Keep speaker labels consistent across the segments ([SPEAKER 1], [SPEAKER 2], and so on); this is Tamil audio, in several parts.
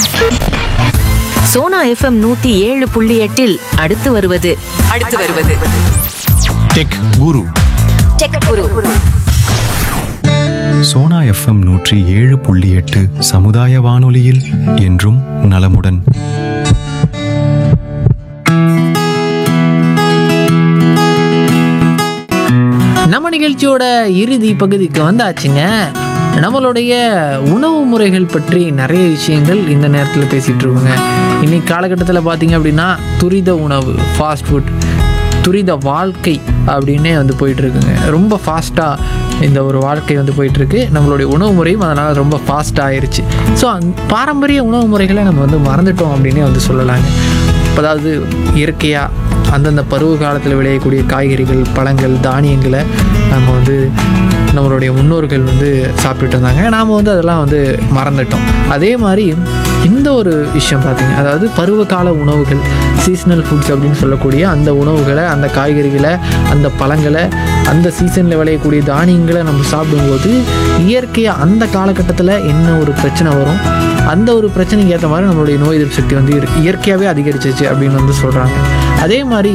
[SPEAKER 1] சோனா எஃப்எம் நூத்தி ஏழு புள்ளி எட்டில் அடுத்து வருவது
[SPEAKER 2] அடுத்து வருவது
[SPEAKER 3] tech guru
[SPEAKER 2] tech guru
[SPEAKER 3] Sona FM நூற்றி ஏழு புள்ளி எட்டு சமுதாய வானொலியில் என்றும் நலமுடன்
[SPEAKER 4] நம்ம நிகழ்ச்சியோட இறுதி பகுதிக்கு வந்தாச்சுங்க நம்மளுடைய உணவு முறைகள் பற்றி நிறைய விஷயங்கள் இந்த நேரத்தில் பேசிகிட்டு இருக்கோங்க இன்னைக்கு காலகட்டத்தில் பார்த்தீங்க அப்படின்னா துரித உணவு ஃபாஸ்ட் ஃபுட் துரித வாழ்க்கை அப்படின்னே வந்து போயிட்டு இருக்குங்க ரொம்ப ஃபாஸ்ட்டாக இந்த ஒரு வாழ்க்கை வந்து போயிட்டுருக்கு நம்மளுடைய உணவு முறையும் அதனால் ரொம்ப ஃபாஸ்ட்டாக ஆயிருச்சு ஸோ அந் பாரம்பரிய உணவு முறைகளை நம்ம வந்து மறந்துட்டோம் அப்படின்னே வந்து சொல்லலாங்க அதாவது இயற்கையாக அந்தந்த பருவ காலத்தில் விளையக்கூடிய காய்கறிகள் பழங்கள் தானியங்களை நம்ம வந்து நம்மளுடைய முன்னோர்கள் வந்து சாப்பிட்டுட்டு இருந்தாங்க நாம் வந்து அதெல்லாம் வந்து மறந்துட்டோம் அதே மாதிரி இந்த ஒரு விஷயம் பார்த்தீங்க அதாவது பருவகால உணவுகள் சீசனல் ஃபுட்ஸ் அப்படின்னு சொல்லக்கூடிய அந்த உணவுகளை அந்த காய்கறிகளை அந்த பழங்களை அந்த சீசனில் விளையக்கூடிய தானியங்களை நம்ம சாப்பிடும்போது இயற்கையாக அந்த காலகட்டத்தில் என்ன ஒரு பிரச்சனை வரும் அந்த ஒரு பிரச்சனைக்கு ஏற்ற மாதிரி நம்மளுடைய நோய் எதிர்ப்பு சக்தி வந்து இரு- இயற்கையாகவே அதிகரிச்சிச்சு அப்படின்னு வந்து சொல்கிறாங்க அதே மாதிரி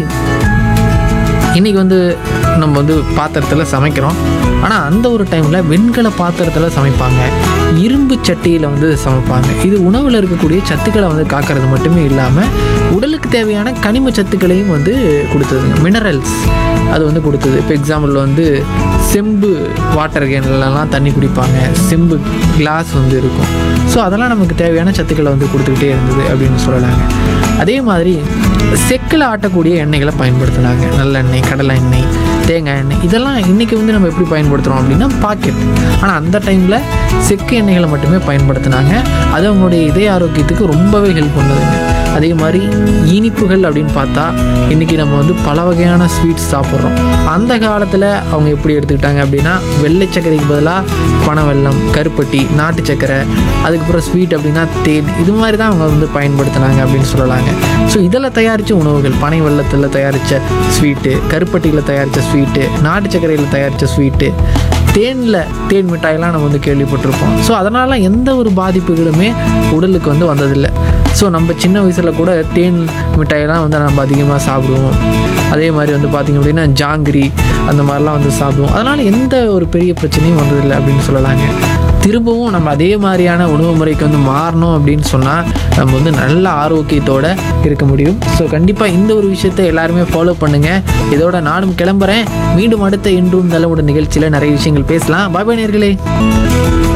[SPEAKER 4] இன்றைக்கி வந்து நம்ம வந்து பாத்திரத்தில் சமைக்கிறோம் ஆனால் அந்த ஒரு டைமில் வெண்கல பாத்திரத்தில் சமைப்பாங்க இரும்பு சட்டியில் வந்து சமைப்பாங்க இது உணவில் இருக்கக்கூடிய சத்துக்களை வந்து காக்கிறது மட்டுமே இல்லாமல் உடலுக்கு தேவையான கனிம சத்துக்களையும் வந்து கொடுத்ததுங்க மினரல்ஸ் அது வந்து கொடுத்தது இப்போ எக்ஸாம்பிள் வந்து செம்பு வாட்டர் கேன்லலாம் தண்ணி குடிப்பாங்க செம்பு கிளாஸ் வந்து இருக்கும் ஸோ அதெல்லாம் நமக்கு தேவையான சத்துக்களை வந்து கொடுத்துக்கிட்டே இருந்தது அப்படின்னு சொல்லலாங்க அதே மாதிரி செக்கில் ஆட்டக்கூடிய எண்ணெய்களை பயன்படுத்தினாங்க நல்லெண்ணெய் கடலை எண்ணெய் தேங்காய் எண்ணெய் இதெல்லாம் இன்றைக்கி வந்து நம்ம எப்படி பயன்படுத்துகிறோம் அப்படின்னா பாக்கெட் ஆனால் அந்த டைமில் செக்கு எண்ணெய்களை மட்டுமே பயன்படுத்தினாங்க அது அவங்களுடைய இதய ஆரோக்கியத்துக்கு ரொம்பவே ஹெல்ப் பண்ணுதுங்க அதே மாதிரி இனிப்புகள் அப்படின்னு பார்த்தா இன்றைக்கி நம்ம வந்து பல வகையான ஸ்வீட்ஸ் சாப்பிட்றோம் அந்த காலத்தில் அவங்க எப்படி எடுத்துக்கிட்டாங்க அப்படின்னா வெள்ளை சர்க்கரைக்கு பதிலாக பனவெல்லம் கருப்பட்டி நாட்டு சர்க்கரை அதுக்கப்புறம் ஸ்வீட் அப்படின்னா தேன் இது மாதிரி தான் அவங்க வந்து பயன்படுத்தினாங்க அப்படின்னு சொல்லலாங்க ஸோ இதில் தயாரித்த உணவுகள் பனை வெள்ளத்தில் தயாரித்த ஸ்வீட்டு கருப்பட்டியில் தயாரித்த ஸ்வீட்டு நாட்டு சர்க்கரையில் தயாரித்த ஸ்வீட்டு தேனில் தேன் மிட்டாயெல்லாம் நம்ம வந்து கேள்விப்பட்டிருப்போம் ஸோ அதனால் எந்த ஒரு பாதிப்புகளுமே உடலுக்கு வந்து வந்ததில்லை ஸோ நம்ம சின்ன வயசில் கூட தேன் மிட்டாயெல்லாம் வந்து நம்ம அதிகமாக சாப்பிடுவோம் அதே மாதிரி வந்து பார்த்திங்க அப்படின்னா ஜாங்கிரி அந்த மாதிரிலாம் வந்து சாப்பிடுவோம் அதனால் எந்த ஒரு பெரிய பிரச்சனையும் வந்ததில்லை அப்படின்னு சொல்லலாங்க திரும்பவும் நம்ம அதே மாதிரியான உணவு முறைக்கு வந்து மாறணும் அப்படின்னு சொன்னால் நம்ம வந்து நல்ல ஆரோக்கியத்தோடு இருக்க முடியும் ஸோ கண்டிப்பாக இந்த ஒரு விஷயத்தை எல்லாருமே ஃபாலோ பண்ணுங்கள் இதோட நானும் கிளம்புறேன் மீண்டும் அடுத்த இன்றும் தலைமுறை நிகழ்ச்சியில் நிறைய விஷயங்கள் பேசலாம் பாய் பாய் நேர்களே